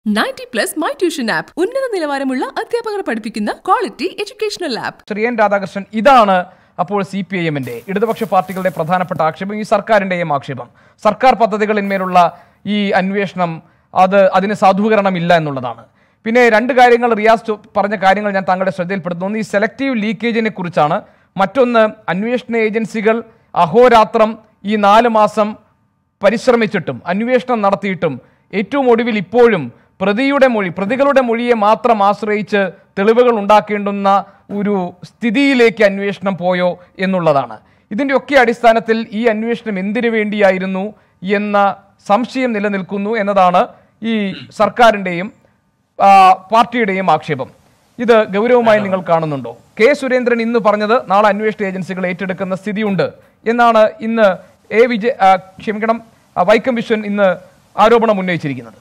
Ninety plus my tuition app ഉന്നത നിലവാരമുള്ള അധ്യാപകർ പഠിപ്പിക്കുന്ന quality educational app Shri N Radhakrishnan ഇതാണ് അപ്പോൾ സി പി ഐ എമ്മിന്റെ ഇടതുപക്ഷ പാർട്ടികളുടെ പ്രധാനപ്പെട്ട ആക്ഷേപം ഈ സർക്കാരിന്റെയും ആക്ഷേപം സർക്കാർ പദ്ധതികളിന്മേലുള്ള ഈ അന്വേഷണം അത് അതിന് സാധൂകരണമില്ല എന്നുള്ളതാണ് പിന്നെ രണ്ട് കാര്യങ്ങൾ റിയാസ് ചോ- പറഞ്ഞ കാര്യങ്ങൾ ഞാൻ താങ്കളുടെ ശ്രദ്ധയിൽപ്പെടുത്തുന്നു ഒന്ന് ഈ സെലക്റ്റീവ് ലീക്കേജിനെ കുറിച്ചാണ് മറ്റൊന്ന് അന്വേഷണ ഏജൻസികൾ അഹോരാത്രം ഈ നാല് മാസം പരിശ്രമിച്ചിട്ടും അന്വേഷണം നടത്തിയിട്ടും ഏറ്റവും ഒടുവിൽ ഇപ്പോഴും പ്രതിയുടെ മൊഴി പ്രതികളുടെ മൊഴിയെ മാത്രം ആശ്രയിച്ച് തെളിവുകൾ ഉണ്ടാക്കേണ്ടുന്ന ഒരു സ്ഥിതിയിലേക്ക് അന്വേഷണം പോയോ എന്നുള്ളതാണ് ഇതിൻ്റെ ഒക്കെ അടിസ്ഥാനത്തിൽ ഈ അന്വേഷണം എന്തിനു വേണ്ടിയായിരുന്നു എന്ന സംശയം നിലനിൽക്കുന്നു എന്നതാണ് ഈ സർക്കാരിൻ്റെയും ആ, പാർട്ടിയുടെയും ആക്ഷേപം ഇത് ഗൗരവമായി നിങ്ങൾ കാണുന്നുണ്ടോ കെ സുരേന്ദ്രൻ ഇന്ന് പറഞ്ഞത് നാളെ അന്വേഷണ ഏജൻസികൾ ഏറ്റെടുക്കുന്ന സ്ഥിതിയുണ്ട് എന്നാണ് ഇന്ന് എ വിജയ് ആ, ക്ഷമിക്കണം ആ, വൈക്കം വിശ്വൻ ഇന്ന് ആരോപണം ഉന്നയിച്ചിരിക്കുന്നത്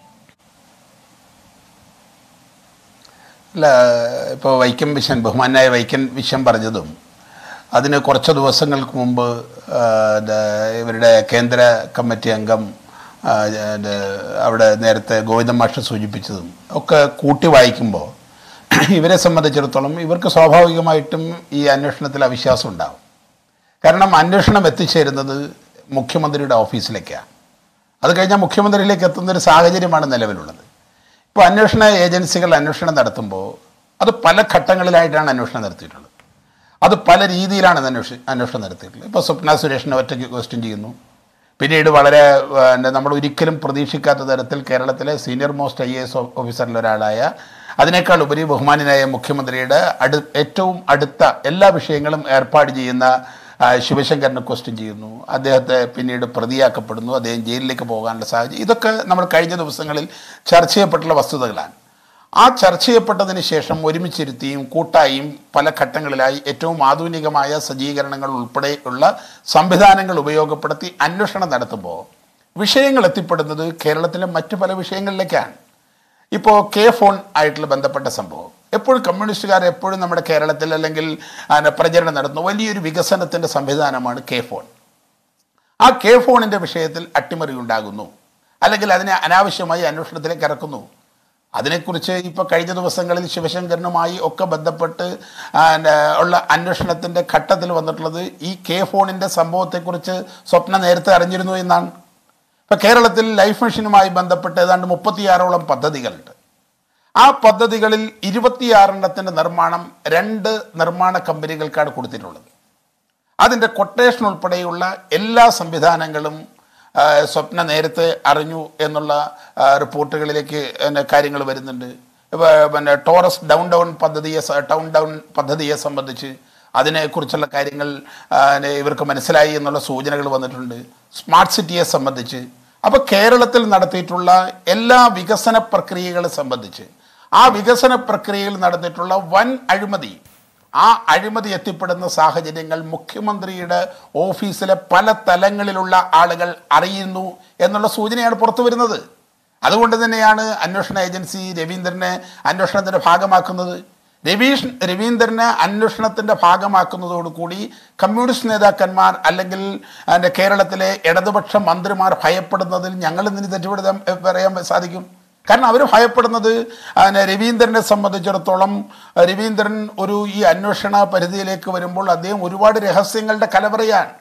അല്ല ഇപ്പോൾ വൈക്കം വിശ്വൻ ബഹുമാനായ വൈക്കം വിശ്വൻ പറഞ്ഞതും അതിന് കുറച്ച് ദിവസങ്ങൾക്ക് മുമ്പ് ആ, ഇത് ഇവരുടെ കേന്ദ്ര കമ്മിറ്റി അംഗം ആ, ഇത് അവിടെ നേരത്തെ ഗോവിന്ദ മാഷ് സൂചിപ്പിച്ചതും ഒക്കെ കൂട്ടി വായിക്കുമ്പോൾ ഇവരെ സംബന്ധിച്ചിടത്തോളം ഇവർക്ക് സ്വാഭാവികമായിട്ടും ഈ അന്വേഷണത്തിൽ അവിശ്വാസം ഉണ്ടാവും കാരണം അന്വേഷണം എത്തിച്ചേരുന്നത് മുഖ്യമന്ത്രിയുടെ ഓഫീസിലേക്കാണ് അത് കഴിഞ്ഞാൽ മുഖ്യമന്ത്രിയിലേക്ക് എത്തുന്ന ഒരു സാഹചര്യമാണ് നിലവിലുള്ളത് ഇപ്പോൾ അന്വേഷണ ഏജൻസികൾ അന്വേഷണം നടത്തുമ്പോൾ അത് പല ഘട്ടങ്ങളിലായിട്ടാണ് അന്വേഷണം നടത്തിയിട്ടുള്ളത് അത് പല രീതിയിലാണ് അത് അന്വേഷ അന്വേഷണം നടത്തിയിട്ടുള്ളത് ഇപ്പോൾ സ്വപ്ന സുരേഷിനെ ഒറ്റയ്ക്ക് ക്വസ്റ്റ്യൻ ചെയ്യുന്നു പിന്നീട് വളരെ ആ, എന്താ, നമ്മൾ ഒരിക്കലും പ്രതീക്ഷിക്കാത്ത തരത്തിൽ കേരളത്തിലെ senior most I A S ഓഫീസറിൽ ഒരാളായ അതിനേക്കാൾ ഉപരി ബഹുമാനായ മുഖ്യമന്ത്രിയുടെ അടു ഏറ്റവും അടുത്ത എല്ലാ വിഷയങ്ങളും ഏർപ്പാട് ചെയ്യുന്ന ആ, ശിവശങ്കറിനെ ക്വസ്റ്റ്യൻ ചെയ്യുന്നു അദ്ദേഹത്തെ പിന്നീട് പ്രതിയാക്കപ്പെടുന്നു അദ്ദേഹം ജയിലിലേക്ക് പോകാനുള്ള സാഹചര്യം ഇതൊക്കെ നമ്മൾ കഴിഞ്ഞ ദിവസങ്ങളിൽ ചർച്ച ചെയ്യപ്പെട്ടുള്ള വസ്തുതകളാണ് ആ ചർച്ച ചെയ്യപ്പെട്ടതിന് ശേഷം ഒരുമിച്ചിരുത്തിയും കൂട്ടായും പല ഘട്ടങ്ങളിലായി ഏറ്റവും ആധുനികമായ സജ്ജീകരണങ്ങൾ ഉൾപ്പെടെയുള്ള സംവിധാനങ്ങൾ ഉപയോഗപ്പെടുത്തി അന്വേഷണം നടത്തുമ്പോൾ വിഷയങ്ങൾ എത്തിപ്പെടുന്നത് കേരളത്തിലെ മറ്റു പല വിഷയങ്ങളിലേക്കാണ് ഇപ്പോൾ കെ ഫോൺ ആയിട്ടുള്ള ബന്ധപ്പെട്ട സംഭവം എപ്പോഴും കമ്മ്യൂണിസ്റ്റുകാർ എപ്പോഴും നമ്മുടെ കേരളത്തിൽ അല്ലെങ്കിൽ ആ, പ്രചരണം നടത്തുന്ന വലിയൊരു വികസനത്തിൻ്റെ സംവിധാനമാണ് കെ ഫോൺ ആ കെ ഫോണിൻ്റെ വിഷയത്തിൽ അട്ടിമറി ഉണ്ടാകുന്നു അല്ലെങ്കിൽ അതിനെ അനാവശ്യമായി അന്വേഷണത്തിലേക്ക് ഇറക്കുന്നു അതിനെക്കുറിച്ച് ഇപ്പോൾ കഴിഞ്ഞ ദിവസങ്ങളിൽ ശിവശങ്കരനുമായി ഒക്കെ ബന്ധപ്പെട്ട് ആ, ന- ഉള്ള അന്വേഷണത്തിൻ്റെ ഘട്ടത്തിൽ വന്നിട്ടുള്ളത് ഈ കെ ഫോണിൻ്റെ സംഭവത്തെക്കുറിച്ച് സ്വപ്ന നേരത്തെ അറിഞ്ഞിരുന്നു എന്നാണ് ഇപ്പോൾ കേരളത്തിൽ ലൈഫ് മിഷനുമായി ബന്ധപ്പെട്ട് ഏതാണ്ട് മുപ്പത്തിയാറോളം പദ്ധതികളുണ്ട് ആ പദ്ധതികളിൽ ഇരുപത്തിയാറെണ്ണത്തിൻ്റെ നിർമ്മാണം രണ്ട് നിർമ്മാണ കമ്പനികൾക്കാണ് കൊടുത്തിട്ടുള്ളത് അതിൻ്റെ കൊട്ടേഷൻ ഉൾപ്പെടെയുള്ള എല്ലാ സംവിധാനങ്ങളും ആ, സ്വപ്ന നേരത്തെ അറിഞ്ഞു എന്നുള്ള ആ, റിപ്പോർട്ടുകളിലേക്ക് പിന്നെ കാര്യങ്ങൾ വരുന്നുണ്ട് ഇപ്പൊ പിന്നെ ടോറസ് ഡൗൺ ഡൗൺ പദ്ധതിയെ സ- ടൗൺ ഡൗൺ പദ്ധതിയെ സംബന്ധിച്ച് അതിനെക്കുറിച്ചുള്ള കാര്യങ്ങൾ ആ, നെ- ഇവർക്ക് മനസ്സിലായി എന്നുള്ള സൂചനകൾ വന്നിട്ടുണ്ട് സ്മാർട്ട് സിറ്റിയെ സംബന്ധിച്ച് അപ്പോൾ കേരളത്തിൽ നടത്തിയിട്ടുള്ള എല്ലാ വികസന പ്രക്രിയകളെ സംബന്ധിച്ച് ആ വികസന പ്രക്രിയയിൽ നടന്നിട്ടുള്ള വൻ അഴിമതി ആ അഴിമതി എത്തിപ്പെടുന്ന സാഹചര്യങ്ങൾ മുഖ്യമന്ത്രിയുടെ ഓഫീസിലെ പല തലങ്ങളിലുള്ള ആളുകൾ അറിയുന്നു എന്നുള്ള സൂചനയാണ് പുറത്തു വരുന്നത് അതുകൊണ്ട് തന്നെയാണ് അന്വേഷണ ഏജൻസി രവീന്ദ്രനെ അന്വേഷണത്തിൻ്റെ ഭാഗമാക്കുന്നത് രവീഷ് രവീന്ദ്രനെ അന്വേഷണത്തിൻ്റെ ഭാഗമാക്കുന്നതോടുകൂടി കമ്മ്യൂണിസ്റ്റ് നേതാക്കന്മാർ അല്ലെങ്കിൽ അതിൻ്റെ കേരളത്തിലെ ഇടതുപക്ഷ മന്ത്രിമാർ ഭയപ്പെടുന്നതിൽ ഞങ്ങൾ ഇതിന് തെറ്റുപെടുത്താൻ പറയാൻ സാധിക്കും കാരണം അവർ ഭയപ്പെടുന്നത് അതിനെ രവീന്ദ്രനെ സംബന്ധിച്ചിടത്തോളം രവീന്ദ്രൻ ഒരു ഈ അന്വേഷണ പരിധിയിലേക്ക് വരുമ്പോൾ അദ്ദേഹം ഒരുപാട് രഹസ്യങ്ങളുടെ കലവറയാണ്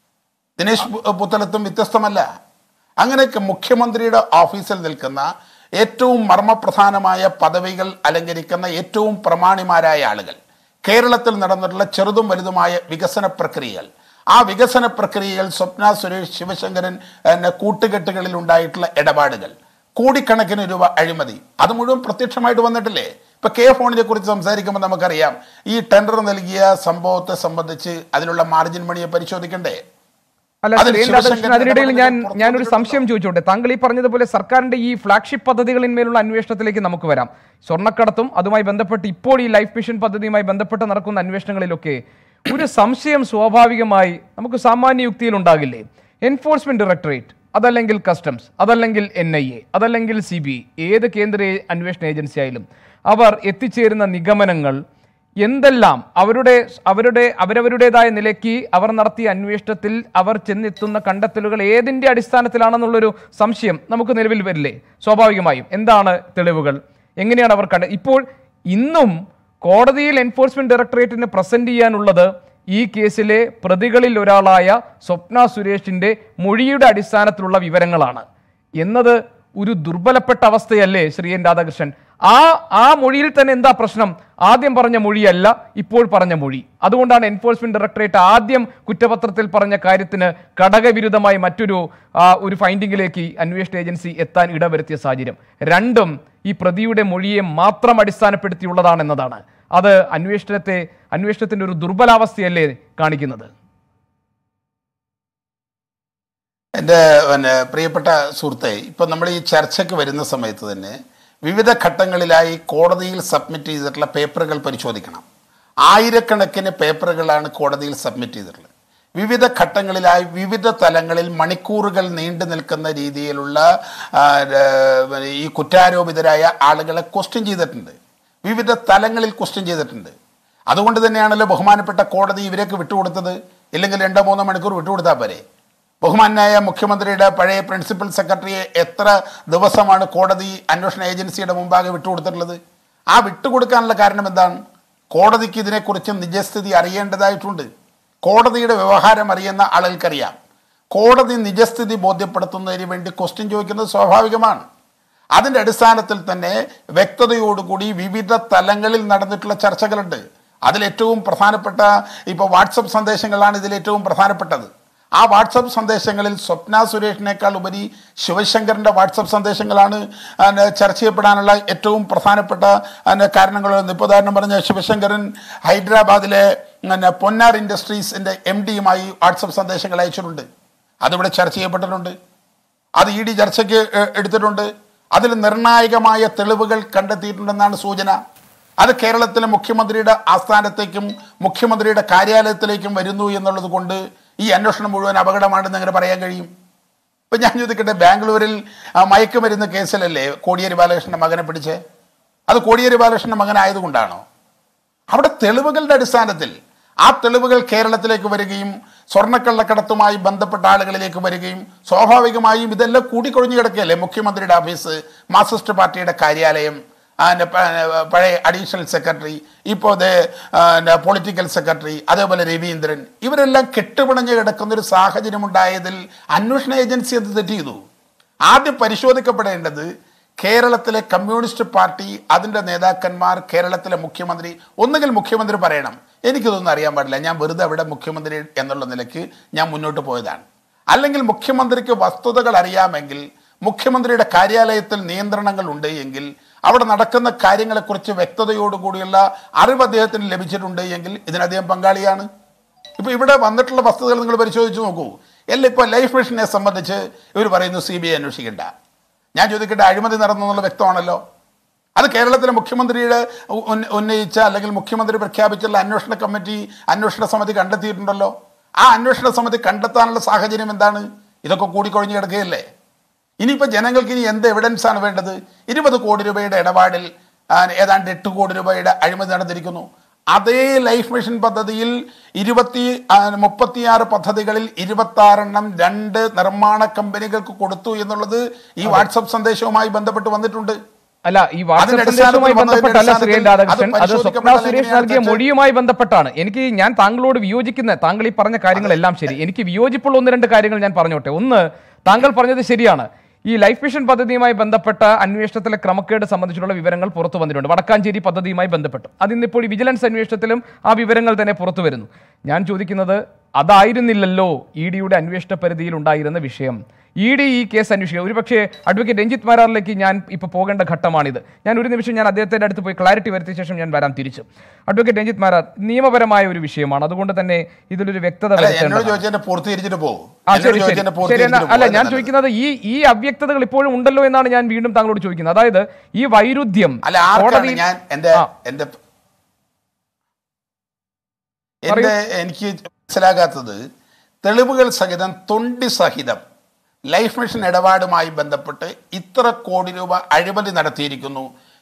ദിനേശ് പു- പുത്തലത്തും വ്യത്യസ്തമല്ല അങ്ങനെയൊക്കെ മുഖ്യമന്ത്രിയുടെ ഓഫീസിൽ നിൽക്കുന്ന ഏറ്റവും മർമ്മപ്രധാനമായ പദവികൾ അലങ്കരിക്കുന്ന ഏറ്റവും പ്രമാണിമാരായ ആളുകൾ കേരളത്തിൽ നടന്നിട്ടുള്ള ചെറുതും വലുതുമായ വികസന പ്രക്രിയകൾ ആ വികസന പ്രക്രിയകൾ സ്വപ്ന സുരേഷ് ശിവശങ്കരൻ എന്ന കൂട്ടുകെട്ടുകളിൽ ഉണ്ടായിട്ടുള്ള ഇടപാടുകൾ കോടിക്കണക്കിന് രൂപ അഴിമതി അത് മുഴുവൻ പ്രത്യക്ഷമായിട്ട് വന്നിട്ടില്ലേ ഇപ്പൊ കെ ഫോണിനെ കുറിച്ച് സംസാരിക്കുമ്പോൾ നമുക്കറിയാം ഈ ടെൻഡർ നൽകിയ സംഭവത്തെ സംബന്ധിച്ച് അതിലുള്ള മാർജിൻ മണിയെ പരിശോധിക്കണ്ടേ അല്ല അതിൽ ശ്രീ രാധാകൃഷ്ണൻ ശിവശങ്കരൻ അതിനിടയിൽ ഞാൻ ഇടപെടൽ ഞാനൊരു പുറത്തു സംശയം ചോദിച്ചോട്ടെ താങ്കൾ ഈ പറഞ്ഞതുപോലെ സർക്കാരിന്റെ ഈ ഫ്ലാഗ്ഷിപ്പ് പദ്ധതികളിന്മേലുള്ള അന്വേഷണത്തിലേക്ക് നമുക്ക് വരാം സ്വർണ്ണക്കടത്തും അതുമായി ബന്ധപ്പെട്ട് ഇപ്പോൾ ഈ ലൈഫ് മിഷൻ പദ്ധതിയുമായി ബന്ധപ്പെട്ട് നടക്കുന്ന അന്വേഷണങ്ങളിലൊക്കെ ഒരു സംശയം സ്വാഭാവികമായി നമുക്ക് സാമാന്യ യുക്തിയിൽ ഉണ്ടാകില്ലേ എൻഫോഴ്സ്മെന്റ് ഡയറക്ടറേറ്റ് അതല്ലെങ്കിൽ കസ്റ്റംസ് അതല്ലെങ്കിൽ എൻ ഐ എ അതല്ലെങ്കിൽ സി ബി ഐ ഏത് കേന്ദ്ര അന്വേഷണ ഏജൻസി ആയാലും അവർ എത്തിച്ചേരുന്ന നിഗമനങ്ങൾ എന്തെല്ലാം അവരുടെ അവരുടെ അവരവരുടേതായ നിലയ്ക്ക് അവർ നടത്തിയ അന്വേഷണത്തിൽ അവർ ചെന്നെത്തുന്ന കണ്ടെത്തലുകൾ ഏതിന്റെ അടിസ്ഥാനത്തിലാണെന്നുള്ളൊരു സംശയം നമുക്ക് നിലവിൽ വരില്ലേ സ്വാഭാവികമായും എന്താണ് തെളിവുകൾ എങ്ങനെയാണ് അവർ കണ്ട ഇപ്പോൾ ഇന്നും കോടതിയിൽ എൻഫോഴ്സ്മെന്റ് ഡയറക്ടറേറ്റിന് പ്രസന്റ് ചെയ്യാനുള്ളത് ഈ കേസിലെ പ്രതികളിൽ ഒരാളായ സ്വപ്ന സുരേഷിന്റെ മൊഴിയുടെ അടിസ്ഥാനത്തിലുള്ള വിവരങ്ങളാണ് എന്നത് ഒരു ദുർബലപ്പെട്ട അവസ്ഥയല്ലേ ശ്രീ എൻ രാധാകൃഷ്ണൻ ആ ആ മൊഴിയിൽ തന്നെ എന്താ പ്രശ്നം ആദ്യം പറഞ്ഞ മൊഴിയല്ല ഇപ്പോൾ പറഞ്ഞ മൊഴി അതുകൊണ്ടാണ് എൻഫോഴ്സ്മെന്റ് ഡയറക്ടറേറ്റ് ആദ്യം കുറ്റപത്രത്തിൽ പറഞ്ഞ കാര്യത്തിന് ഘടകവിരുദ്ധമായി മറ്റൊരു ആ, ഒരു ഫൈൻഡിങ്ങിലേക്ക് അന്വേഷണ ഏജൻസി എത്താൻ ഇടവരുത്തിയ സാഹചര്യം രണ്ടും ഈ പ്രതിയുടെ മൊഴിയെ മാത്രം അടിസ്ഥാനപ്പെടുത്തിയുള്ളതാണെന്നതാണ് അത് അന്വേഷണത്തെ അന്വേഷണത്തിന്റെ ഒരു ദുർബലാവസ്ഥയല്ലേ കാണിക്കുന്നത് എൻ്റെ പിന്നെ പ്രിയപ്പെട്ട സുഹൃത്തെ ഇപ്പം നമ്മൾ ഈ ചർച്ചയ്ക്ക് വരുന്ന സമയത്ത് തന്നെ വിവിധ ഘട്ടങ്ങളിലായി കോടതിയിൽ സബ്മിറ്റ് ചെയ്തിട്ടുള്ള പേപ്പറുകൾ പരിശോധിക്കണം ആയിരക്കണക്കിന് പേപ്പറുകളാണ് കോടതിയിൽ സബ്മിറ്റ് ചെയ്തിട്ടുള്ളത് വിവിധ ഘട്ടങ്ങളിലായി വിവിധ തലങ്ങളിൽ മണിക്കൂറുകൾ നീണ്ടു നിൽക്കുന്ന രീതിയിലുള്ള ആ, ആ, ഈ കുറ്റാരോപിതരായ ആളുകളെ ക്വസ്റ്റ്യൻ ചെയ്തിട്ടുണ്ട് വിവിധ തലങ്ങളിൽ ക്വസ്റ്റ്യൻ ചെയ്തിട്ടുണ്ട് അതുകൊണ്ട് തന്നെയാണല്ലോ ബഹുമാനപ്പെട്ട കോടതി ഇവരേക്ക് വിട്ടുകൊടുത്തത് ഇല്ലെങ്കിൽ രണ്ടോ മൂന്നോ മണിക്കൂർ വിട്ടുകൊടുത്താൽ പോരെ ബഹുമാനായ മുഖ്യമന്ത്രിയുടെ പഴയ പ്രിൻസിപ്പൽ സെക്രട്ടറിയെ എത്ര ദിവസമാണ് കോടതി അന്വേഷണ ഏജൻസിയുടെ മുമ്പാകെ വിട്ടുകൊടുത്തിട്ടുള്ളത് ആ വിട്ടുകൊടുക്കാനുള്ള കാരണം എന്താണ് കോടതിക്ക് ഇതിനെക്കുറിച്ച് നിജസ്ഥിതി അറിയേണ്ടതായിട്ടുണ്ട് കോടതിയുടെ വ്യവഹാരം അറിയുന്ന ആളുകൾക്കറിയാം കോടതി നിജസ്ഥിതി ബോധ്യപ്പെടുത്തുന്നതിന് വേണ്ടി ക്വസ്റ്റ്യൻ ചോദിക്കുന്നത് സ്വാഭാവികമാണ് അതിൻ്റെ അടിസ്ഥാനത്തിൽ തന്നെ വ്യക്തതയോടുകൂടി വിവിധ തലങ്ങളിൽ നടന്നിട്ടുള്ള ചർച്ചകളുണ്ട് അതിലേറ്റവും പ്രധാനപ്പെട്ട ഇപ്പോൾ വാട്സപ്പ് സന്ദേശങ്ങളാണ് ഇതിൽ ഏറ്റവും പ്രധാനപ്പെട്ടത് ആ വാട്സപ്പ് സന്ദേശങ്ങളിൽ സ്വപ്ന സുരേഷിനേക്കാൾ ഉപരി ശിവശങ്കറിൻ്റെ വാട്സപ്പ് സന്ദേശങ്ങളാണ് അതിന് ചർച്ച ചെയ്യപ്പെടാനുള്ള ഏറ്റവും പ്രധാനപ്പെട്ട അതിന് കാരണങ്ങളൊന്ന് ഇപ്പോൾ ഉദാഹരണം പറഞ്ഞ ശിവശങ്കരൻ ഹൈദരാബാദിലെ പിന്നെ പൊന്നാർ ഇൻഡസ്ട്രീസിൻ്റെ എം ഡിയുമായി വാട്സപ്പ് സന്ദേശങ്ങൾ അയച്ചിട്ടുണ്ട് അതിവിടെ ചർച്ച ചെയ്യപ്പെട്ടിട്ടുണ്ട് അത് ഇ ഡി ചർച്ചയ്ക്ക് എ- എടുത്തിട്ടുണ്ട് അതിൽ നിർണായകമായ തെളിവുകൾ കണ്ടെത്തിയിട്ടുണ്ടെന്നാണ് സൂചന അത് കേരളത്തിലെ മുഖ്യമന്ത്രിയുടെ ആസ്ഥാനത്തേക്കും മുഖ്യമന്ത്രിയുടെ കാര്യാലയത്തിലേക്കും വരുന്നു എന്നുള്ളത് കൊണ്ട് ഈ അന്വേഷണം മുഴുവൻ അപകടമാണെന്ന് അങ്ങനെ പറയാൻ കഴിയും ഇപ്പം ഞാൻ ചോദിക്കട്ടെ ബാംഗ്ലൂരിൽ ആ, മയക്കുമരുന്ന് കേസിലല്ലേ കോടിയേരി ബാലകൃഷ്ണൻ്റെ മകനെ പിടിച്ചേ അത് കോടിയേരി ബാലകൃഷ്ണൻ്റെ മകനായതുകൊണ്ടാണോ അവിടെ തെളിവുകളുടെ അടിസ്ഥാനത്തിൽ ആ തെളിവുകൾ കേരളത്തിലേക്ക് വരികയും സ്വർണ്ണക്കള്ളക്കടത്തുമായി ബന്ധപ്പെട്ട ആളുകളിലേക്ക് വരികയും സ്വാഭാവികമായും ഇതെല്ലാം കൂടിക്കൊഴിഞ്ഞു കിടക്കുകയല്ലേ മുഖ്യമന്ത്രിയുടെ ഓഫീസ് മാർക്സിസ്റ്റ് പാർട്ടിയുടെ കാര്യാലയം ആ, ന- പ- പഴയ അഡീഷണൽ സെക്രട്ടറി ഇപ്പോൾ ഇത് പൊളിറ്റിക്കൽ സെക്രട്ടറി അതേപോലെ രവീന്ദ്രൻ ഇവരെല്ലാം കെട്ടുപിണഞ്ഞ് കിടക്കുന്ന ഒരു സാഹചര്യം ഉണ്ടായതിൽ അന്വേഷണ ഏജൻസി എന്ത് തെറ്റ് ചെയ്തു ആദ്യം പരിശോധിക്കപ്പെടേണ്ടത് കേരളത്തിലെ കമ്മ്യൂണിസ്റ്റ് പാർട്ടി അതിൻ്റെ നേതാക്കന്മാർ കേരളത്തിലെ മുഖ്യമന്ത്രി ഒന്നുകിൽ മുഖ്യമന്ത്രി പറയണം എനിക്കിതൊന്നും അറിയാൻ പാടില്ല ഞാൻ വെറുതെ അവിടെ മുഖ്യമന്ത്രി എന്നുള്ള നിലയ്ക്ക് ഞാൻ മുന്നോട്ട് പോയതാണ് അല്ലെങ്കിൽ മുഖ്യമന്ത്രിക്ക് വസ്തുതകൾ അറിയാമെങ്കിൽ മുഖ്യമന്ത്രിയുടെ കാര്യാലയത്തിൽ നിയന്ത്രണങ്ങൾ ഉണ്ട് എങ്കിൽ അവിടെ നടക്കുന്ന കാര്യങ്ങളെക്കുറിച്ച് വ്യക്തതയോടുകൂടിയുള്ള അറിവ് അദ്ദേഹത്തിന് ലഭിച്ചിട്ടുണ്ട് എങ്കിൽ ഇതിന് അദ്ദേഹം പങ്കാളിയാണ് ഇപ്പോൾ ഇവിടെ വന്നിട്ടുള്ള വസ്തുതകൾ നിങ്ങൾ പരിശോധിച്ച് നോക്കൂ അല്ല ഇപ്പോൾ ലൈഫ് മിഷനെ സംബന്ധിച്ച് ഇവർ പറയുന്നു സി ബി ഐ അന്വേഷിക്കേണ്ട ഞാൻ ചോദിക്കട്ടെ അഴിമതി നടന്നു എന്നുള്ള വ്യക്തമാണല്ലോ അത് കേരളത്തിലെ മുഖ്യമന്ത്രിയുടെ ഉ- ഉന്ന- ഉന്നയിച്ച അല്ലെങ്കിൽ മുഖ്യമന്ത്രി പ്രഖ്യാപിച്ചുള്ള അന്വേഷണ കമ്മിറ്റി അന്വേഷണ സമിതി കണ്ടെത്തിയിട്ടുണ്ടല്ലോ ആ അന്വേഷണ സമിതി കണ്ടെത്താനുള്ള സാഹചര്യം എന്താണ് ഇതൊക്കെ കൂടിക്കൊഴിഞ്ഞ് കിടക്കുകയല്ലേ ഇനിയിപ്പോൾ ജനങ്ങൾക്ക് ഇനി എന്ത് എവിഡൻസ് ആണ് വേണ്ടത് ഇരുപത് കോടി രൂപയുടെ ഇടപാടിൽ ആ, ഏതാണ്ട് എട്ട് കോടി രൂപയുടെ അഴിമതി നടന്നിരിക്കുന്നു അതേ ലൈഫ് മിഷൻ പദ്ധതിയിൽ ഇരുപത്തി ആ, മുപ്പത്തിയാറ് പദ്ധതികളിൽ ഇരുപത്തി ആറെണ്ണം രണ്ട് നിർമ്മാണ കമ്പനികൾക്ക് കൊടുത്തു എന്നുള്ളത് ഈ വാട്സപ്പ് സന്ദേശവുമായി ബന്ധപ്പെട്ട് വന്നിട്ടുണ്ട് അല്ല ഈ വാട്സപ്പ് അതിന്റെ സന്ദേശവുമായി അടിസ്ഥാനത്തിൽ ബന്ധപ്പെട്ടല്ല വന്നതിന്റെ ശ്രീ എൻ രാധാകൃഷ്ണൻ അത് അത് സ്വപ്ന പരിശോധിക്കപ്പെട്ടാൽ സുരേഷ് എങ്ങനെയാണ് നൽകിയ തെറ്റ്? മൊഴിയുമായി ബന്ധപ്പെട്ടാണ് എനിക്ക് ഞാൻ താങ്കളോട് വിയോജിക്കുന്ന താങ്കൾ ഈ പറഞ്ഞ കാര്യങ്ങളെല്ലാം ശരി എനിക്ക് വിയോജിപ്പുള്ള ഒന്ന് രണ്ട് കാര്യങ്ങൾ ഞാൻ പറഞ്ഞോട്ടെ ഒന്ന് താങ്കൾ പറഞ്ഞത് ശരിയാണ് ഈ ലൈഫ് മിഷൻ പദ്ധതിയുമായി ബന്ധപ്പെട്ട അന്വേഷണത്തിലെ ക്രമക്കേട് സംബന്ധിച്ചുള്ള വിവരങ്ങൾ പുറത്തു വന്നിട്ടുണ്ട് വടക്കാഞ്ചേരി പദ്ധതിയുമായി ബന്ധപ്പെട്ട് അതിന്നിപ്പോൾ ഈ വിജിലൻസ് അന്വേഷണത്തിലും ആ വിവരങ്ങൾ തന്നെ പുറത്തു വരുന്നു ഞാൻ ചോദിക്കുന്നത് അതായിരുന്നില്ലല്ലോ ഇ ഡിയുടെ അന്വേഷണ പരിധിയിൽ ഉണ്ടായിരുന്ന വിഷയം ഇ ഡി ഈ കേസ് അന്വേഷിക്കുക ഒരുപക്ഷെ അഡ്വക്കേറ്റ് രഞ്ജിത്ത് മാരാറിലേക്ക് ഞാൻ ഇപ്പോൾ പോകേണ്ട ഘട്ടമാണിത് ഞാൻ ഒരു നിമിഷം ഞാൻ അദ്ദേഹത്തിൻ്റെ അടുത്ത് പോയി ക്ലാരിറ്റി വരുത്തിയ ശേഷം ഞാൻ വരാം തിരിച്ചു അഡ്വക്കേറ്റ് രഞ്ജിത്ത് മാരാർ നിയമപരമായ ഒരു വിഷയമാണ് അതുകൊണ്ട് തന്നെ ഇതിലൊരു വ്യക്തത അല്ല എന്നോട് വരുത്തേണ്ടതാണ് ചോദിച്ചതിന്റെ പൂർത്തീകരിച്ചിട്ട് പോകും ആ ശരി ശരി ശരി എന്നാ അല്ല ഞാൻ ചോദിക്കുന്നത് ഈ ഈ അവ്യക്തതകൾ ഇപ്പോഴും ഉണ്ടല്ലോ എന്നാണ് ഞാൻ വീണ്ടും താങ്കളോട് ചോദിക്കുന്നത് അതായത് ഈ വൈരുദ്ധ്യം അല്ല ആർക്കാണ് കോടതിയിൽ- ഞാൻ എന്റെ ആ. എന്റെ എന്റെ എനിക്ക് മനസ്സിലാകാത്തത് തെളിവുകൾ സഹിതം തൊണ്ടി സഹിതം ലൈഫ് മിഷൻ ഇടപാടുമായി ബന്ധപ്പെട്ട് ഇത്ര കോടി രൂപ അഴിമതി നടത്തിയിരിക്കുന്നു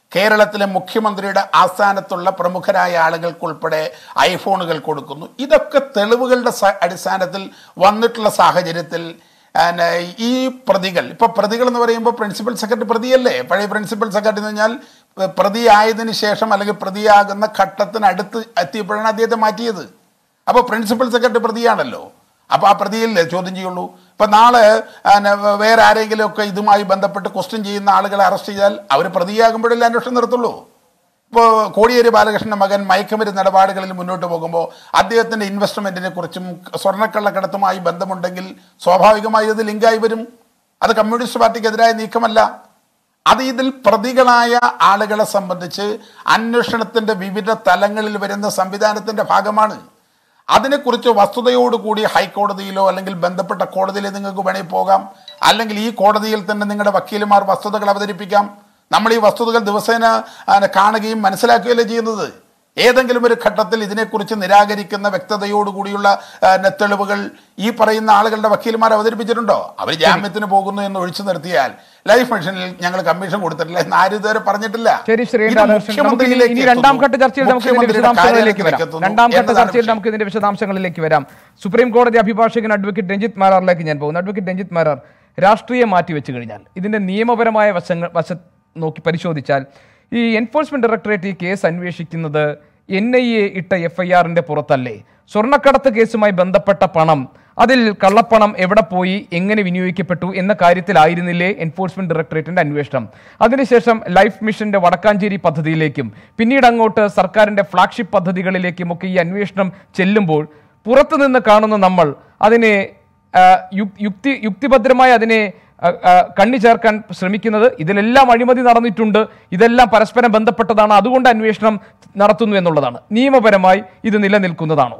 കേരളത്തിലെ മുഖ്യമന്ത്രിയുടെ ആസ്ഥാനത്തുള്ള പ്രമുഖരായ ആളുകൾക്കുൾപ്പെടെ ഐഫോണുകൾ കൊടുക്കുന്നു ഇതൊക്കെ തെളിവുകളുടെ സ- അടിസ്ഥാനത്തിൽ വന്നിട്ടുള്ള സാഹചര്യത്തിൽ ആൻഡ് ഈ പ്രതികൾ ഇപ്പൊ പ്രതികൾ എന്ന് പറയുമ്പോൾ പ്രിൻസിപ്പൽ സെക്രട്ടറി പ്രതിയല്ലേ പഴയ പ്രിൻസിപ്പൽ സെക്രട്ടറി എന്ന് പറഞ്ഞാൽ ഏഹ്, പ്രതിയായതിനു ശേഷം അല്ലെങ്കിൽ പ്രതിയാകുന്ന ഘട്ടത്തിനടുത്ത് എത്തിയപ്പോഴാണ് അദ്ദേഹത്തെ മാറ്റിയത് അപ്പോൾ പ്രിൻസിപ്പൽ സെക്രട്ടറി പ്രതിയാണല്ലോ അപ്പോൾ ആ പ്രതിയല്ലേ ചോദ്യം ചെയ്യുള്ളൂ ഇപ്പം നാളെ ആന, വേറെ ആരെങ്കിലും ഒക്കെ ഇതുമായി ബന്ധപ്പെട്ട് ക്വസ്റ്റ്യൻ ചെയ്യുന്ന ആളുകളെ അറസ്റ്റ് ചെയ്താൽ അവർ പ്രതിയാകുമ്പോഴല്ലേ അന്വേഷണം നിർത്തുള്ളൂ ഇപ്പോൾ കോടിയേരി ബാലകൃഷ്ണൻ്റെ മകൻ മയക്കുമരുന്ന് ഇടപാടുകളിൽ മുന്നോട്ട് പോകുമ്പോൾ അദ്ദേഹത്തിൻ്റെ ഇൻവെസ്റ്റ്മെൻറ്റിനെ കുറിച്ചും സ്വർണ്ണക്കള്ളക്കടത്തുമായി ബന്ധമുണ്ടെങ്കിൽ സ്വാഭാവികമായി അത് ലിങ്കായി വരും അത് കമ്മ്യൂണിസ്റ്റ് പാർട്ടിക്കെതിരായ നീക്കമല്ല അത് ഇതിൽ പ്രതികളായ ആളുകളെ സംബന്ധിച്ച് അന്വേഷണത്തിൻ്റെ വിവിധ തലങ്ങളിൽ വരുന്ന സംവിധാനത്തിൻ്റെ ഭാഗമാണ് അതിനെക്കുറിച്ച് വസ്തുതയോടുകൂടി ഹൈക്കോടതിയിലോ അല്ലെങ്കിൽ ബന്ധപ്പെട്ട കോടതിയിലോ നിങ്ങൾക്ക് വേണമെങ്കിൽ പോകാം അല്ലെങ്കിൽ ഈ കോടതിയിൽ തന്നെ നിങ്ങളുടെ വക്കീലുമാർ വസ്തുതകൾ അവതരിപ്പിക്കാം നമ്മൾ ഈ വസ്തുതകൾ ദിവസേന ആ, കാണുകയും മനസ്സിലാക്കുകയല്ലേ ചെയ്യുന്നത് ഏതെങ്കിലും ഒരു ഘട്ടത്തിൽ ഇതിനെക്കുറിച്ച് നിരാകരിക്കുന്ന വ്യക്തതയോടുകൂടിയുള്ള ആ, തെളിവുകൾ ഈ പറയുന്ന ആളുകളുടെ വക്കീലുമാർ അവതരിപ്പിച്ചിട്ടുണ്ടോ അവർ ജാമ്യത്തിന് പോകുന്നു എന്ന് ഒഴിച്ചു നിർത്തിയാൽ ലൈഫ് മിഷനിൽ ഞങ്ങൾ കമ്മീഷൻ കൊടുത്തിട്ടില്ല എന്ന് ആരും ഇതുവരെ പറഞ്ഞിട്ടില്ല ശരി ശ്രീ ഇത് രാധാകൃഷ്ണൻ നമുക്ക് ഇനി- ഇനി മുഖ്യമന്ത്രിയിലേക്ക് രണ്ടാം ഘട്ട എത്തുന്നു. ചർച്ചയിൽ നമുക്ക് ഇതിന്റെ മുഖ്യമന്ത്രിയുടെ വിശദാംശങ്ങളിലേക്ക് വരാം കാര്യത്തിലേക്ക് എത്തുന്നു രണ്ടാം ഘട്ട എന്നതാണ് ചർച്ചയിൽ വിഷയം. നമുക്ക് ഇതിന്റെ വിശദാംശങ്ങളിലേക്ക് വരാം സുപ്രീം കോടതി അഭിഭാഷകൻ അഡ്വക്കേറ്റ് രഞ്ജിത്ത് മാരാറിലേക്ക് ഞാൻ പോകുന്നു അഡ്വക്കേറ്റ് രഞ്ജിത്ത് മാരാർ രാഷ്ട്രീയം മാറ്റി വെച്ച് കഴിഞ്ഞാൽ ഇതിന്റെ നിയമപരമായ വശങ്ങൾ വശ നോക്കി പരിശോധിച്ചാൽ ഈ എൻഫോഴ്സ്മെന്റ് ഡയറക്ടറേറ്റ് ഈ കേസ് അന്വേഷിക്കുന്നത് എൻ ഐ എ ഇട്ട എഫ് ഐ ആറിന്റെ പുറത്തല്ലേ സ്വർണ്ണക്കടത്ത് കേസുമായി ബന്ധപ്പെട്ട പണം അതിൽ കള്ളപ്പണം എവിടെ പോയി എങ്ങനെ വിനിയോഗിക്കപ്പെട്ടു എന്ന കാര്യത്തിലായിരുന്നില്ലേ എൻഫോഴ്സ്മെന്റ് ഡയറക്ടറേറ്റിന്റെ അന്വേഷണം അതിനുശേഷം ലൈഫ് മിഷന്റെ വടക്കാഞ്ചേരി പദ്ധതിയിലേക്കും പിന്നീട് അങ്ങോട്ട് സർക്കാരിന്റെ ഫ്ലാഗ്ഷിപ്പ് പദ്ധതികളിലേക്കും ഒക്കെ ഈ അന്വേഷണം ചെല്ലുമ്പോൾ പുറത്തുനിന്ന് കാണുന്ന നമ്മൾ അതിനെ ആ, യു- യുക്തി യുക്തിഭദ്രമായി അതിനെ ആ, ആ, കണ്ണി ചേർക്കാൻ ശ്രമിക്കുന്നത് ഇതിലെല്ലാം അഴിമതി നടന്നിട്ടുണ്ട് ഇതെല്ലാം പരസ്പരം ബന്ധപ്പെട്ടതാണ് അതുകൊണ്ട് അന്വേഷണം നടത്തുന്നു എന്നുള്ളതാണ് നിയമപരമായി ഇത് നിലനിൽക്കുന്നതാണോ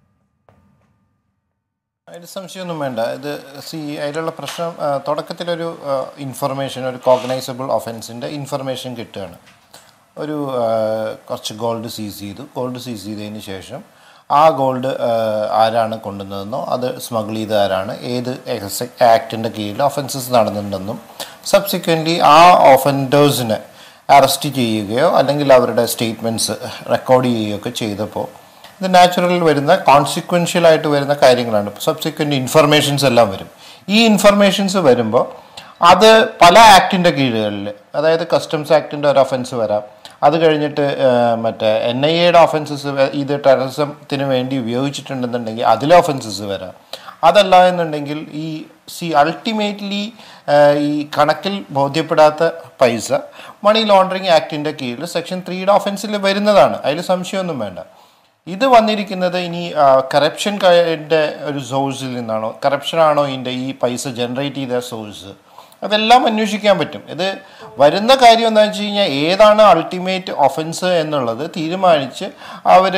അതിൽ സംശയമൊന്നും വേണ്ട ഇത് സി അതിലുള്ള പ്രശ്നം ആ, തുടക്കത്തിലൊരു ഇൻഫർമേഷൻ ഒരു കോഗ്നൈസബിൾ ഒഫൻസിൻ്റെ ഇൻഫർമേഷൻ കിട്ടുകയാണ് ഒരു ആ, കുറച്ച് ഗോൾഡ് സീസ് ചെയ്തു ഗോൾഡ് സീസ് ചെയ്തതിന് ശേഷം ആ ഗോൾഡ് ആരാണ് കൊണ്ടുവന്നതെന്നോ അത് സ്മഗിൾ ചെയ്ത ആരാണ് ഏത് ആക്ടിൻ്റെ കീഴിൽ ഒഫൻസസ് നടന്നിട്ടുണ്ടെന്നും സബ്സിക്വൻ്റ്ലി ആ ഒഫൻഡേഴ്സിനെ അറസ്റ്റ് ചെയ്യുകയോ അല്ലെങ്കിൽ അവരുടെ സ്റ്റേറ്റ്മെൻറ്റ്സ് റെക്കോർഡ് ചെയ്യുകയോ ഒക്കെ ചെയ്തപ്പോൾ ഇത് നാച്ചുറൽ വരുന്ന കോൺസിക്വൻഷ്യൽ ആയിട്ട് വരുന്ന കാര്യങ്ങളാണ് സബ്സിക്വൻറ്റ് ഇൻഫർമേഷൻസ് എല്ലാം വരും ഈ ഇൻഫർമേഷൻസ് വരുമ്പോൾ അത് പല ആക്ടിൻ്റെ കീഴുകളിൽ അതായത് കസ്റ്റംസ് ആക്ടിൻ്റെ ഒരു ഒഫൻസ് വരാം അത് കഴിഞ്ഞിട്ട് ആ, മറ്റേ എൻ ഐ എയുടെ ഒഫൻസസ് ഇത് ടെററിസത്തിന് വേണ്ടി ഉപയോഗിച്ചിട്ടുണ്ടെന്നുണ്ടെങ്കിൽ അതിലെ ഒഫൻസസ് വരാം അതല്ല എന്നുണ്ടെങ്കിൽ ഈ സി അൾട്ടിമേറ്റ്ലി ഈ കണക്കിൽ ബോധ്യപ്പെടാത്ത പൈസ മണി ലോണ്ടറിങ് ആക്ടിൻ്റെ കീഴിൽ സെക്ഷൻ ത്രീയുടെ ഒഫൻസിൽ വരുന്നതാണ് അതിൽ സംശയമൊന്നും വേണ്ട ഇത് വന്നിരിക്കുന്നത് ഇനി കറപ്ഷൻ ഒരു സോഴ്സിൽ നിന്നാണോ കറപ്ഷനാണോ ഇതിൻ്റെ ഈ പൈസ ജനറേറ്റ് ചെയ്ത സോഴ്സ് അതെല്ലാം അന്വേഷിക്കാൻ പറ്റും ഇത് വരുന്ന കാര്യം എന്താണെന്ന് വെച്ച് കഴിഞ്ഞാൽ ഏതാണ് അൾട്ടിമേറ്റ് ഒഫൻസ് എന്നുള്ളത് തീരുമാനിച്ച് അവർ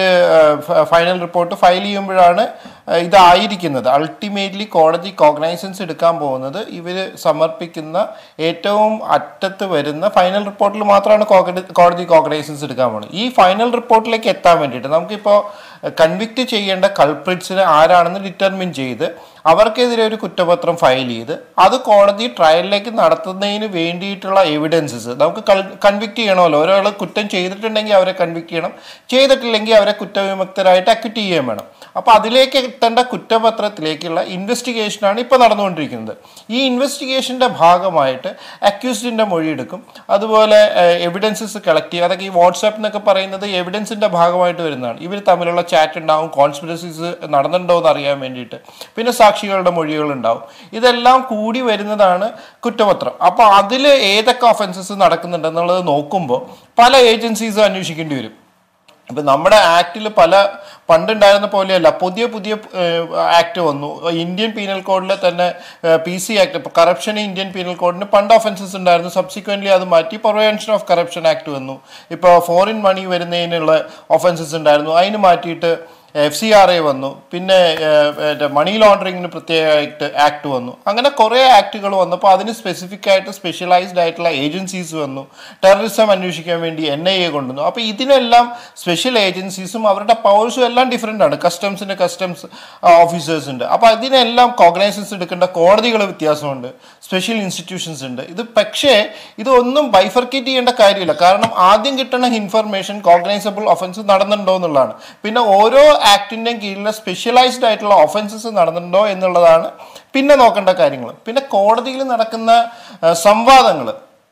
ഫൈനൽ റിപ്പോർട്ട് ഫയൽ ചെയ്യുമ്പോഴാണ് ആ, ഇതായിരിക്കുന്നത് അൾട്ടിമേറ്റ്ലി കോടതി കോഗ്നൈസൻസ് എടുക്കാൻ പോകുന്നത് ഇവർ സമർപ്പിക്കുന്ന ഏറ്റവും അറ്റത്ത് വരുന്ന ഫൈനൽ റിപ്പോർട്ടിൽ മാത്രമാണ് കോടതി കോടതി കോഗ്നൈസൻസ് എടുക്കാൻ പോകുന്നത് ഈ ഫൈനൽ റിപ്പോർട്ടിലേക്ക് എത്താൻ വേണ്ടിയിട്ട് നമുക്കിപ്പോൾ കൺവിക്റ്റ് ചെയ്യേണ്ട കൾപ്രിറ്റ്സിനെ ആരാണെന്ന് ഡിറ്റർമിൻ ചെയ്ത് അവർക്കെതിരെ ഒരു കുറ്റപത്രം ഫയൽ ചെയ്ത് അത് കോടതി ട്രയലിലേക്ക് നടത്തുന്നതിന് വേണ്ടിയിട്ടുള്ള എവിഡൻസസ് നമുക്ക് കൺവിക്റ്റ് ചെയ്യണമല്ലോ ഒരാൾ കുറ്റം ചെയ്തിട്ടുണ്ടെങ്കിൽ അവരെ കൺവിക്റ്റ് ചെയ്യണം ചെയ്തിട്ടില്ലെങ്കിൽ അവരെ കുറ്റവിമുക്തരായിട്ട് അക്വിറ്റ് ചെയ്യുകയും വേണം അപ്പോൾ അതിലേക്ക് എത്തേണ്ട കുറ്റപത്രത്തിലേക്കുള്ള ഇൻവെസ്റ്റിഗേഷനാണ് ഇപ്പോൾ നടന്നുകൊണ്ടിരിക്കുന്നത് ഈ ഇൻവെസ്റ്റിഗേഷൻ്റെ ഭാഗമായിട്ട് അക്യൂസ്ഡിൻ്റെ മൊഴിയെടുക്കും അതുപോലെ എവിഡൻസസ് കളക്ട് ചെയ്യുക അതൊക്കെ ഈ വാട്സാപ്പ് എന്നൊക്കെ പറയുന്നത് എവിഡൻസിൻ്റെ ഭാഗമായിട്ട് വരുന്നതാണ് ഇവർ തമ്മിലുള്ള ചാറ്റ് ഉണ്ടാവും കോൺസ്പിറസീസ് നടന്നിട്ടുണ്ടോ എന്ന് അറിയാൻ വേണ്ടിയിട്ട് പിന്നെ സാക്ഷികളുടെ മൊഴികൾ ഉണ്ടാവും ഇതെല്ലാം കൂടി വരുന്നതാണ് കുറ്റപത്രം അപ്പോൾ അതിൽ ഏതൊക്കെ ഒഫൻസസ് നടക്കുന്നുണ്ടെന്നുള്ളത് നോക്കുമ്പോൾ പല ഏജൻസീസും അന്വേഷിക്കേണ്ടി വരും ഇപ്പം നമ്മുടെ ആക്ടിൽ പല പണ്ടുണ്ടായിരുന്ന പോലെയല്ല പുതിയ പുതിയ ആക്ട് വന്നു ഇന്ത്യൻ പീനൽ കോഡിൽ തന്നെ പി സി ആക്ട് ഇപ്പോൾ കറപ്ഷൻ ഇന്ത്യൻ പീനൽ കോഡിന് പണ്ട് ഒഫൻസസ് ഉണ്ടായിരുന്നു സബ്സിക്വൻ്റ്ലി അത് മാറ്റി പ്രിവെൻഷൻ ഓഫ് കറപ്ഷൻ ആക്ട് വന്നു ഇപ്പോൾ ഫോറിൻ മണി വരുന്നതിനുള്ള ഒഫൻസസ് ഉണ്ടായിരുന്നു അതിന് മാറ്റിയിട്ട് എഫ് സി ആർ എ വന്നു പിന്നെ ഏഹ്, മറ്റേ മണി ലോണ്ടറിങ്ങിന് പ്രത്യേകമായിട്ട് ആക്ട് വന്നു അങ്ങനെ കുറേ ആക്ടുകൾ വന്നപ്പോൾ അതിന് സ്പെസിഫിക് ആയിട്ട് സ്പെഷ്യലൈസ്ഡ് ആയിട്ടുള്ള ഏജൻസീസ് വന്നു ടെററിസം അന്വേഷിക്കാൻ വേണ്ടി എൻ ഐ എ കൊണ്ടുവന്നു അപ്പോൾ ഇതിനെല്ലാം സ്പെഷ്യൽ ഏജൻസീസും അവരുടെ പവേഴ്സും എല്ലാം ഡിഫറെൻ്റ് ആണ് കസ്റ്റംസിൻ്റെ കസ്റ്റംസ് ഓഫീസേഴ്സ് ഉണ്ട് അപ്പോൾ അതിനെല്ലാം കോഗ്നൈസൻസ് എടുക്കേണ്ട കോടതികൾ വ്യത്യാസമുണ്ട് സ്പെഷ്യൽ ഇൻസ്റ്റിറ്റ്യൂഷൻസ് ഉണ്ട് ഇത് പക്ഷേ ഇതൊന്നും ബൈഫർക്കേറ്റ് ചെയ്യേണ്ട കാര്യമില്ല കാരണം ആദ്യം കിട്ടുന്ന ഇൻഫർമേഷൻ കോഗ്നൈസബിൾ ഒഫൻസ് നടന്നിട്ടുണ്ടോ എന്നുള്ളതാണ് പിന്നെ ഓരോ ആക്ടിൻ്റെയും കീഴിലെ സ്പെഷ്യലൈസ്ഡ് ആയിട്ടുള്ള ഒഫൻസസ് നടന്നിട്ടുണ്ടോ എന്നുള്ളതാണ് പിന്നെ നോക്കേണ്ട കാര്യങ്ങൾ പിന്നെ കോടതിയിൽ നടക്കുന്ന സംവാദങ്ങൾ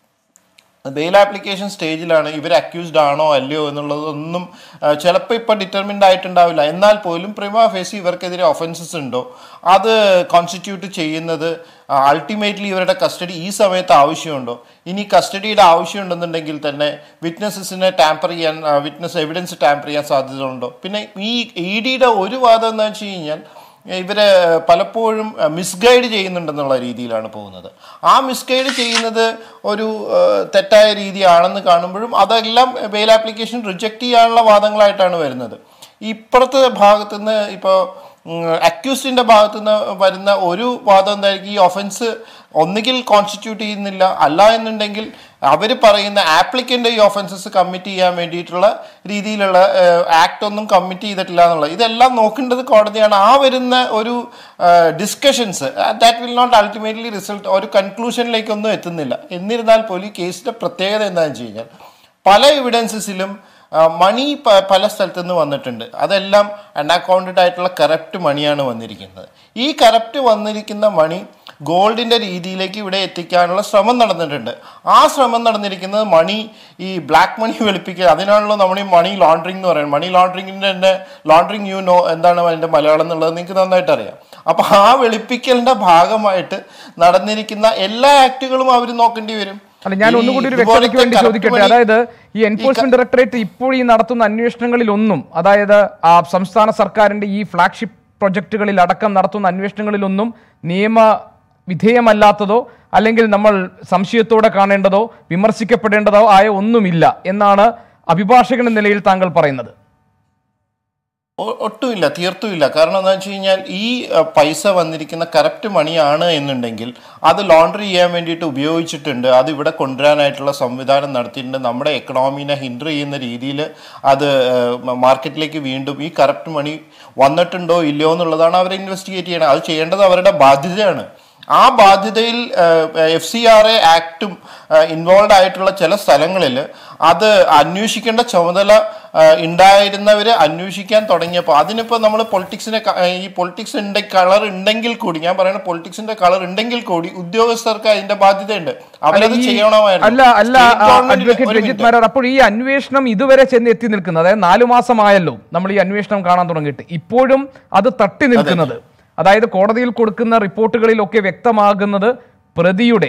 ബെയിൽ ആപ്ലിക്കേഷൻ സ്റ്റേജിലാണ് ഇവർ അക്യൂസ്ഡ് ആണോ അല്ലയോ എന്നുള്ളതൊന്നും ചിലപ്പോൾ ഇപ്പോൾ ഡിറ്റർമിൻഡ് ആയിട്ടുണ്ടാവില്ല എന്നാൽ പോലും പ്രിമ ഫേസി ഇവർക്കെതിരെ ഒഫൻസസ് ഉണ്ടോ അത് കോൺസ്റ്റിറ്റ്യൂട്ട് ചെയ്യുന്നത് അൾട്ടിമേറ്റ്ലി ഇവരുടെ കസ്റ്റഡി ഈ സമയത്ത് ആവശ്യമുണ്ടോ ഇനി കസ്റ്റഡിയുടെ ആവശ്യമുണ്ടെന്നുണ്ടെങ്കിൽ തന്നെ വിറ്റ്നസസിനെ ടാമ്പർ ചെയ്യാൻ വിറ്റ്നസ് എവിഡൻസ് ടാമ്പർ ചെയ്യാൻ സാധ്യതയുണ്ടോ പിന്നെ ഈ ഇ ഡിയുടെ ഒരു വാദം എന്താ വെച്ച് കഴിഞ്ഞാൽ ഇവരെ പലപ്പോഴും മിസ്ഗൈഡ് ചെയ്യുന്നുണ്ടെന്നുള്ള രീതിയിലാണ് പോകുന്നത് ആ മിസ്ഗൈഡ് ചെയ്യുന്നത് ഒരു ഏഹ്, തെറ്റായ രീതിയാണെന്ന് കാണുമ്പോഴും അതെല്ലാം ബെയിൽ ആപ്ലിക്കേഷൻ റിജക്റ്റ് ചെയ്യാനുള്ള വാദങ്ങളായിട്ടാണ് വരുന്നത് ഇപ്പുറത്തെ ഭാഗത്തു നിന്ന് ഇപ്പോൾ അക്യൂസ്ഡിൻ്റെ ഭാഗത്തു നിന്ന് വരുന്ന ഒരു വാദം എന്തായിരിക്കും ഈ ഒഫൻസ് ഒന്നുകിൽ കോൺസ്റ്റിറ്റ്യൂട്ട് ചെയ്യുന്നില്ല അല്ല എന്നുണ്ടെങ്കിൽ അവർ പറയുന്ന ആപ്ലിക്കൻ്റ് ഈ ഒഫൻസസ് കമ്മിറ്റ് ചെയ്യാൻ വേണ്ടിയിട്ടുള്ള രീതിയിലുള്ള ആക്ട് ഒന്നും കമ്മിറ്റ് ചെയ്തിട്ടില്ല എന്നുള്ളത് ഇതെല്ലാം നോക്കേണ്ടത് കോടതിയാണ് ആ വരുന്ന ഒരു discussions that will not ultimately result ഒരു കൺക്ലൂഷനിലേക്കൊന്നും എത്തുന്നില്ല എന്നിരുന്നാൽ പോലും ഈ കേസിൻ്റെ പ്രത്യേകത എന്താണെന്ന് വെച്ച് കഴിഞ്ഞാൽ പല എവിഡൻസസിലും മണി പല സ്ഥലത്തു നിന്ന് വന്നിട്ടുണ്ട് അതെല്ലാം അൺഅക്കൗണ്ടഡ് ആയിട്ടുള്ള കറപ്റ്റ് മണിയാണ് വന്നിരിക്കുന്നത് ഈ കറപ്റ്റ് വന്നിരിക്കുന്ന മണി ഗോൾഡിൻ്റെ രീതിയിലേക്ക് ഇവിടെ എത്തിക്കാനുള്ള ശ്രമം നടന്നിട്ടുണ്ട് ആ ശ്രമം നടന്നിരിക്കുന്നത് മണി ഈ ബ്ലാക്ക് മണി വെളുപ്പിക്കുക അതിനാണല്ലോ നമ്മൾ ഈ മണി ലോണ്ടറിങ് എന്ന് പറയുന്നത് മണി ലോണ്ടറിങ്ങിൻ്റെ തന്നെ ലോണ്ടറിങ് യു നോ എന്താണ് അതിൻ്റെ മലയാളം എന്നുള്ളത് നിങ്ങൾക്ക് നന്നായിട്ട് അറിയാം അപ്പോൾ ആ വെളുപ്പിക്കലിൻ്റെ ഭാഗമായിട്ട് നടന്നിരിക്കുന്ന എല്ലാ ആക്ടുകളും അവർ നോക്കേണ്ടി വരും അല്ല ഞാൻ ഈ ഒന്നുകൂടി ഒരു ഇതുപോലത്തെ വ്യക്തതയ്ക്ക് വേണ്ടി corrupt ചോദിക്കട്ടെ money- അതായത് ഈ എൻഫോഴ്സ്മെന്റ് ഡയറക്ടറേറ്റ് ഇപ്പോൾ ഈ നടത്തുന്ന അന്വേഷണങ്ങളിൽ ഒന്നും അതായത് ആ സംസ്ഥാന സർക്കാരിന്റെ ഈ ഫ്ലാഗ്ഷിപ്പ് പ്രൊജക്ടുകളിൽ അടക്കം നടത്തുന്ന അന്വേഷണങ്ങളിലൊന്നും നിയമ വിധേയമല്ലാത്തതോ അല്ലെങ്കിൽ നമ്മൾ സംശയത്തോടെ കാണേണ്ടതോ വിമർശിക്കപ്പെടേണ്ടതോ ആയ ഒന്നുമില്ല എന്നാണ് അഭിഭാഷകൻ എന്ന നിലയിൽ താങ്കൾ പറയുന്നത് ഒ- ഒട്ടുമില്ല തീർത്തുമില്ല കാരണം എന്താ വെച്ച് കഴിഞ്ഞാൽ ഈ അഹ്, പൈസ വന്നിരിക്കുന്ന കറപ്റ്റ് മണിയാണ് എന്നുണ്ടെങ്കിൽ അത് ലോണ്ടറി ചെയ്യാൻ വേണ്ടിയിട്ട് ഉപയോഗിച്ചിട്ടുണ്ട് അത് ഇവിടെ കൊണ്ടുവരാനായിട്ടുള്ള സംവിധാനം നടത്തിയിട്ടുണ്ട് നമ്മുടെ എക്കണോമീനെ ഹിൻഡർ ചെയ്യുന്ന രീതിയിൽ അത് അഹ്, മാർക്കറ്റിലേക്ക് വീണ്ടും ഈ കറപ്റ്റ് മണി വന്നിട്ടുണ്ടോ ഇല്ലയോ എന്നുള്ളതാണ് അവരെ ഇൻവെസ്റ്റിഗേറ്റ് ചെയ്യണം അത് ചെയ്യേണ്ടത് അവരുടെ ബാധ്യതയാണ് ആ ബാധ്യതയിൽ എഫ് സി ആർ എ ആക്ടും ഇൻവോൾവ് ആയിട്ടുള്ള ചില സ്ഥലങ്ങളിൽ അത് അന്വേഷിക്കേണ്ട ചുമതല ഉണ്ടായിരുന്നവർ അന്വേഷിക്കാൻ തുടങ്ങിയപ്പോൾ അതിനിപ്പോൾ നമ്മൾ പൊളിറ്റിക്സിനെ ഈ പൊളിറ്റിക്സ് ഉണ്ട് കളർ ഉണ്ടെങ്കിൽ കൂടി ഞാൻ പറയുന്ന പൊളിറ്റിക്സിന്റെ കളർ ഉണ്ടെങ്കിൽ കൂടി ഉദ്യോഗസ്ഥർക്ക് അതിന്റെ ബാധ്യതയുണ്ട് അവരത് ഈ- ചെയ്യണമായിരുന്നു അല്ല അല്ല State government ന് അഡ്വക്കേറ്റ് ഒരു രഞ്ജിത് minute. മാരാർ അപ്പോൾ ഈ അന്വേഷണം ഇതുവരെ ചെന്ന് എത്തി നിൽക്കുന്നത് അതായത് നാലു മാസമായല്ലോ നമ്മൾ ഈ അന്വേഷണം കാണാൻ തുടങ്ങിയിട്ട് ഇപ്പോഴും അത് തട്ടി നിൽക്കുന്നത് അതായത് കോടതിയിൽ കൊടുക്കുന്ന റിപ്പോർട്ടുകളിലൊക്കെ വ്യക്തമാകുന്നത് പ്രതിയുടെ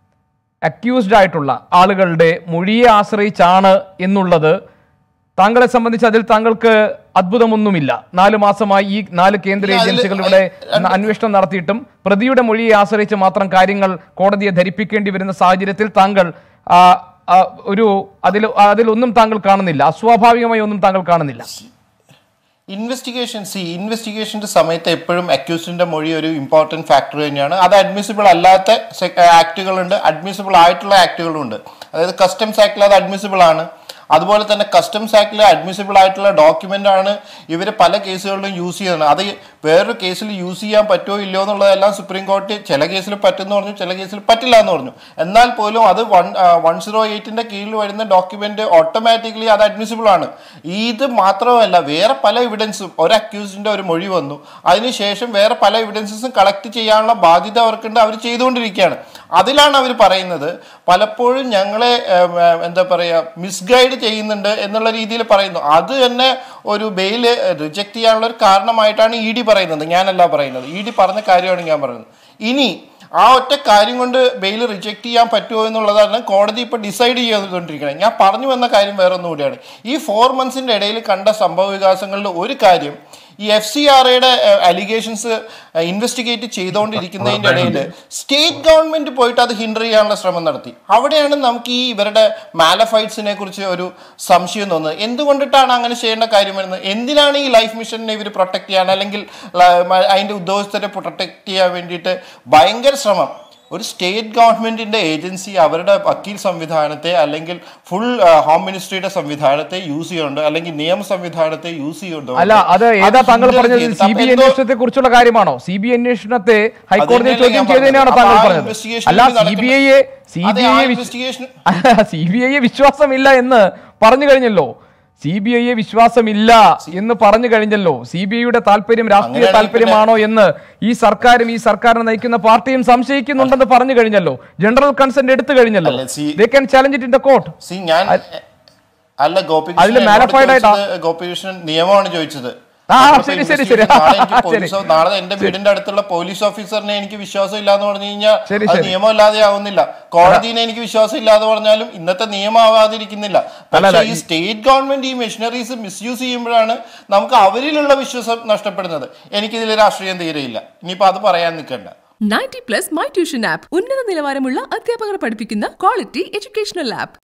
അക്യൂസ്ഡ് ആയിട്ടുള്ള ആളുകളുടെ മൊഴിയെ ആശ്രയിച്ചാണ് എന്നുള്ളത് താങ്കളെ സംബന്ധിച്ച് അതിൽ താങ്കൾക്ക് അത്ഭുതമൊന്നുമില്ല നാല് മാസമായി ഈ നാല് കേന്ദ്ര ഇല്ല, അതില് ഏജൻസികൾ ഇവിടെ അ- അന്വേഷണം നടത്തിയിട്ടും പ്രതിയുടെ മൊഴിയെ ആശ്രയിച്ച് മാത്രം കാര്യങ്ങൾ കോടതിയെ ധരിപ്പിക്കേണ്ടി വരുന്ന സാഹചര്യത്തിൽ താങ്കൾ ആ, ആ, ഒരു അതിൽ അതിലൊന്നും താങ്കൾ കാണുന്നില്ല അസ്വാഭാവികമായി ഒന്നും താങ്കൾ കാണുന്നില്ല ഇൻവെസ്റ്റിഗേഷൻ സി ഇൻവെസ്റ്റിഗേഷന്റെ സമയത്ത് എപ്പോഴും അക്യൂസിന്റെ മൊഴി ഒരു ഇമ്പോർട്ടൻറ്റ് ഫാക്ടർ തന്നെയാണ് അത് അഡ്മിസിബിൾ അല്ലാത്ത ആക്ടുകളുണ്ട് അഡ്മിസിബിൾ ആയിട്ടുള്ള ആക്ടുകളുണ്ട് അതായത് കസ്റ്റംസ് ആക്ടിൽ അത് അഡ്മിസിബിൾ ആണ് അതുപോലെ തന്നെ കസ്റ്റംസ് ആക്ടിൽ അഡ്മിസിബിൾ ആയിട്ടുള്ള ഡോക്യുമെന്റ് ആണ് ഇവർ പല കേസുകളിലും യൂസ് ചെയ്യുന്നത് അത് വേറൊരു കേസിൽ യൂസ് ചെയ്യാൻ പറ്റുമോ ഇല്ലയോ എന്നുള്ളതെല്ലാം സുപ്രീം കോടതി ചില കേസിൽ പറ്റുമെന്ന് പറഞ്ഞു ചില കേസിൽ പറ്റില്ല എന്ന് പറഞ്ഞു എന്നാൽ പോലും അത് വൺ വൺ സീറോ എയ്റ്റിന്റെ കീഴിൽ വരുന്ന ഡോക്യുമെന്റ് ഓട്ടോമാറ്റിക്കലി അത് അഡ്മിസിബിൾ ആണ് ഇത് മാത്രമല്ല വേറെ പല എവിഡൻസും ഒരു അക്യൂസിന്റെ ഒരു മൊഴി വന്നു അതിനുശേഷം വേറെ പല എവിഡൻസസും കളക്ട് ചെയ്യാനുള്ള ബാധ്യത അവർക്കുണ്ട് അവർ ചെയ്തുകൊണ്ടിരിക്കുകയാണ് അതിലാണ് അവർ പറയുന്നത് പലപ്പോഴും ഞങ്ങളെ ഏം, ഏം, എന്താ പറയുക മിസ്ഗൈഡ് ചെയ്യുന്നുണ്ട് എന്നുള്ള രീതിയിൽ പറയുന്നു അത് തന്നെ ഒരു ബെയിൽ റിജക്ട് ചെയ്യാനുള്ള ഒരു കാരണമായിട്ടാണ് ഇ ഡി പറയുന്നത് ഞാനല്ല പറയുന്നത് ഇ ഡി പറഞ്ഞ കാര്യമാണ് ഞാൻ പറയുന്നത് ഇനി ആ ഒറ്റ കാര്യം കൊണ്ട് ബെയിൽ റിജക്ട് ചെയ്യാൻ പറ്റുമോ എന്നുള്ളതാണ് കോടതി ഇപ്പോൾ ഡിസൈഡ് ചെയ്തുകൊണ്ടിരിക്കുന്നത് ഞാൻ പറഞ്ഞു വന്ന കാര്യം വേറെ ഒന്നും കൂടിയാണ് ഈ ഫോർ മന്ത്സിൻ്റെ ഇടയിൽ കണ്ട സംഭവ വികാസങ്ങളിൽ ഒരു കാര്യം ഈ എഫ് സി ആർ എയുടെ അലിഗേഷൻസ് ഇൻവെസ്റ്റിഗേറ്റ് ചെയ്തുകൊണ്ടിരിക്കുന്നതിന്റെ ഇടയിൽ സ്റ്റേറ്റ് ഗവൺമെന്റ് പോയിട്ട് അത് ഹിൻഡർ ചെയ്യാനുള്ള ശ്രമം നടത്തി അവിടെയാണ് നമുക്ക് ഈ ഇവരുടെ മാലഫൈറ്റ്സിനെ കുറിച്ച് ഒരു സംശയം തോന്നുന്നത് എന്തുകൊണ്ടിട്ടാണ് അങ്ങനെ ചെയ്യേണ്ട കാര്യം വരുന്നത് എന്തിനാണ് ഈ ലൈഫ് മിഷനെ ഇവർ പ്രൊട്ടക്ട് ചെയ്യാൻ അല്ലെങ്കിൽ ല- മ- അതിന്റെ ഉദ്യോഗസ്ഥരെ പ്രൊട്ടക്ട് ചെയ്യാൻ വേണ്ടിയിട്ട് ഭയങ്കര ശ്രമം ഒരു സ്റ്റേറ്റ് ഗവൺമെന്റിന്റെ ഏജൻസി അവരുടെ വക്കീൽ സംവിധാനത്തെ അല്ലെങ്കിൽ ഫുൾ ഹോം മിനിസ്ട്രിയുടെ സംവിധാനത്തെ യൂസ് ചെയ്യുന്നുണ്ട് അല്ലെങ്കിൽ നിയമ സംവിധാനത്തെ യൂസ് ചെയ്യുന്നുണ്ടോ അല്ല അത് ഏതാ താങ്കൾ hinder പറഞ്ഞത് ചെയ്തിട്ട് സി അപ്പൊ ബി എന്തോ- അന്വേഷണത്തെ കുറിച്ചുള്ള കാര്യമാണോ സി ബി അന്വേഷണത്തെ ഹൈക്കോടതിയിൽ തന്നെയല്ലേ ചോദ്യം ഞാൻ ചെയ്തതിനാണോ പറഞ്ഞത്. താങ്കൾ അപ്പൊ ആ പറഞ്ഞത് investigation അല്ല ഇനി സി ബി ഐയെ സി അതെ, ബി ആ ഐയെ investigation- സി ബി ഐയെ വിശ്വാസമില്ല എന്ന് പറഞ്ഞു കഴിഞ്ഞല്ലോ സി ബി ഐയെ വിശ്വാസമില്ല എന്ന് പറഞ്ഞു കഴിഞ്ഞല്ലോ സി ബി ഐയുടെ താല്പര്യം രാഷ്ട്രീയ അങ്ങനെയാണെങ്കിൽ താല്പര്യമാണോ എന്ന് ഈ സർക്കാരും ഈ സർക്കാരിനെ നയിക്കുന്ന പാർട്ടിയും സംശയിക്കുന്നുണ്ടെന്ന് പറഞ്ഞു കഴിഞ്ഞല്ലോ ജനറൽ കൺസെന്റ് എടുത്തു കഴിഞ്ഞല്ലോ അല്ല, C- they can challenge it in the court C ഞാൻ അല്ല അതില് ഗോപികൃഷ്ണൻ എന്നോട് malified ആയിട്ടാ? ചോദിച്ചത് ഗോപികൃഷ്ണൻ നിയമമാണ് ചോദിച്ചത് ആ, നമ്മളിപ്പോ ശരി, ശരി, investigation ശരി. നാളെ എനിക്ക് ശരി. പോലീസോ നാളെ എന്റെ വീടിന്റെ അടുത്തുള്ള പോലീസ് ഓഫീസറിനെ എനിക്ക് വിശ്വാസം ഇല്ലാന്ന് പറഞ്ഞു കഴിഞ്ഞാൽ ശരി, അത് ശരി. നിയമമില്ലാതെ ആവുന്നില്ല കോടതിനെ എനിക്ക് വിശ്വാസം ഇല്ലാതെ പറഞ്ഞാലും ഇന്നത്തെ നിയമം ആവാതിരിക്കുന്നില്ല അല്ല, പക്ഷേ ഈ- ഈ സ്റ്റേറ്റ് ഗവൺമെന്റ് ഈ മെഷീനറീസ് മിസ്യൂസ് ചെയ്യുമ്പോഴാണ് നമുക്ക് അവരിലുള്ള വിശ്വാസം നഷ്ടപ്പെടുന്നത് എനിക്കിതിൽ രാഷ്ട്രീയം തീരെയില്ല ഇനിയിപ്പോ അത് പറയാൻ നിൽക്കണ്ട ninety plus my tuition app ഉന്നത നിലവാരമുള്ള അധ്യാപകർ പഠിപ്പിക്കുന്ന ക്വാളിറ്റി എഡ്യൂക്കേഷണൽ ആപ്പ്